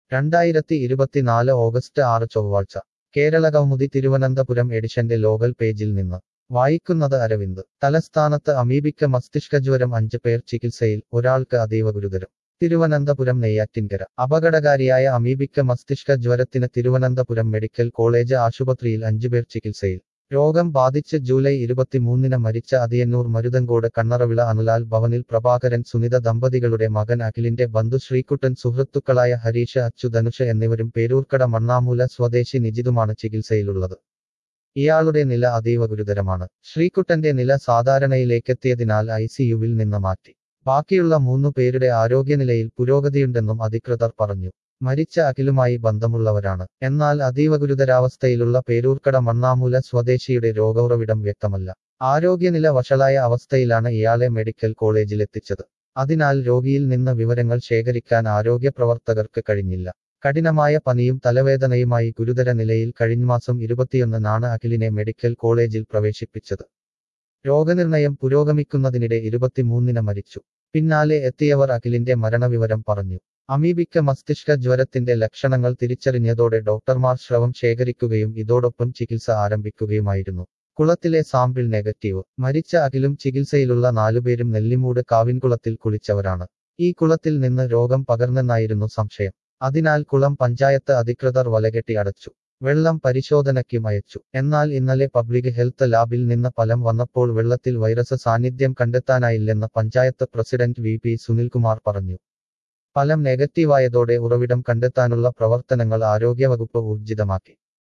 രണ്ടായിരത്തി ഇരുപത്തിനാല് ഓഗസ്റ്റ് ആറ് ചൊവ്വാഴ്ച കേരള കൗമുദി തിരുവനന്തപുരം എഡിഷന്റെ ലോകൽ പേജിൽ നിന്ന് വായിക്കുന്നത് അരവിന്ദ് തലസ്ഥാനത്ത് അമീബിക്ക മസ്തിഷ്കജ്വരം അഞ്ച് പേർ ചികിത്സയിൽ ഒരാൾക്ക് അതീവ ഗുരുതരം തിരുവനന്തപുരം നെയ്യാറ്റിൻകര അപകടകാരിയായ അമീബിക്ക മസ്തിഷ്ക ജ്വരത്തിന് തിരുവനന്തപുരം മെഡിക്കൽ കോളേജ് ആശുപത്രിയിൽ അഞ്ചുപേർ ചികിത്സയിൽ രോഗം ബാധിച്ച് ജൂലൈ ഇരുപത്തിമൂന്നിന് മരിച്ച അതിയന്നൂർ മരുതങ്കോട് കണ്ണറവിള അനുലാൽ ഭവനിൽ പ്രഭാകരൻ സുനിത ദമ്പതികളുടെ മകൻ അഖിലിന്റെ ബന്ധു ശ്രീകുട്ടൻ സുഹൃത്തുക്കളായ ഹരീഷ് അച്ചു ധനുഷ് എന്നിവരും പേരൂർക്കട മണ്ണാമൂല സ്വദേശി നിജിതുമാണ് ചികിത്സയിലുള്ളത് ഇയാളുടെ നില അതീവ ഗുരുതരമാണ് ശ്രീകുട്ടന്റെ നില സാധാരണയിലേക്കെത്തിയതിനാൽ ഐ സിയുവിൽ നിന്ന് മാറ്റി ബാക്കിയുള്ള മൂന്നു പേരുടെ ആരോഗ്യനിലയിൽ പുരോഗതിയുണ്ടെന്നും അധികൃതർ പറഞ്ഞു മരിച്ച അഖിലുമായി ബന്ധമുള്ളവരാണ് എന്നാൽ അതീവ ഗുരുതരാവസ്ഥയിലുള്ള പേരൂർക്കട മണ്ണാമൂല സ്വദേശിയുടെ രോഗൗറവിടം വ്യക്തമല്ല ആരോഗ്യനില വഷളായ അവസ്ഥയിലാണ് ഇയാളെ മെഡിക്കൽ കോളേജിലെത്തിച്ചത് അതിനാൽ രോഗിയിൽ നിന്ന് വിവരങ്ങൾ ശേഖരിക്കാൻ ആരോഗ്യ പ്രവർത്തകർക്ക് കഴിഞ്ഞില്ല കഠിനമായ പനിയും തലവേദനയുമായി ഗുരുതര നിലയിൽ കഴിഞ്ഞമാസം ഇരുപത്തിയൊന്നിനാണ് അഖിലിനെ മെഡിക്കൽ കോളേജിൽ പ്രവേശിപ്പിച്ചത് രോഗനിർണയം പുരോഗമിക്കുന്നതിനിടെ ഇരുപത്തിമൂന്നിന് മരിച്ചു പിന്നാലെ എത്തിയവർ അഖിലിന്റെ മരണവിവരം പറഞ്ഞു അമീബിക്ക മസ്തിഷ്ക ജ്വരത്തിന്റെ ലക്ഷണങ്ങൾ തിരിച്ചറിഞ്ഞതോടെ ഡോക്ടർമാർ ശ്രവം ശേഖരിക്കുകയും ഇതോടൊപ്പം ചികിത്സ ആരംഭിക്കുകയുമായിരുന്നു കുളത്തിലെ സാമ്പിൾ നെഗറ്റീവ് മരിച്ച അഖിലും ചികിത്സയിലുള്ള നാലുപേരും നെല്ലിമൂട് കാവിൻകുളത്തിൽ കുളിച്ചവരാണ് ഈ കുളത്തിൽ നിന്ന് രോഗം പകർന്നെന്നായിരുന്നു സംശയം അതിനാൽ കുളം പഞ്ചായത്ത് അധികൃതർ വലകെട്ടി അടച്ചു വെള്ളം പരിശോധനയ്ക്കും അയച്ചു എന്നാൽ ഇന്നലെ പബ്ലിക് ഹെൽത്ത് ലാബിൽ നിന്ന് ഫലം വന്നപ്പോൾ വെള്ളത്തിൽ വൈറസ് സാന്നിധ്യം കണ്ടെത്താനായില്ലെന്ന് panchayat president V P Sunilkumar പറഞ്ഞു ഫലം നെഗറ്റീവായതോടെ ഉറവിടം കണ്ടെത്താനുള്ള പ്രവർത്തനങ്ങൾ ആരോഗ്യവകുപ്പ് ഊർജിതമാക്കി